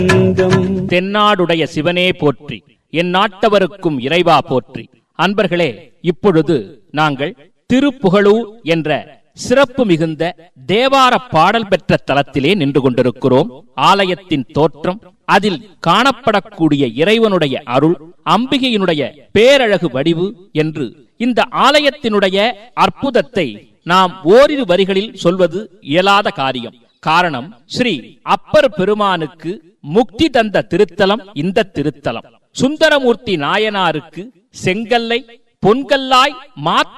தென்னாடுடைய சிவனே போற்றி என் நாட்டவருக்கும் இறைவா போற்றி அன்பர்களே இப்பொழுது நாங்கள் திருப்புகழூர் என்ற சிறப்பு மிகுந்த தேவார பாடல் பெற்ற தலத்திலே நின்று கொண்டிருக்கிறோம் ஆலயத்தின் தோற்றம் அதில் காணப்படக்கூடிய இறைவனுடைய அருள் அம்பிகையினுடைய பேரழகு வடிவு என்று இந்த ஆலயத்தினுடைய அற்புதத்தை நாம் ஓரிரு வரிகளில் சொல்வது இயலாத காரியம் காரணம் ஸ்ரீ அப்பர் பெருமானுக்கு முக்தி தந்த திருத்தலம் இந்த திருத்தலம் சுந்தரமூர்த்தி நாயனாருக்கு செங்கல்லை பொன்கல்லாய் மாற்ற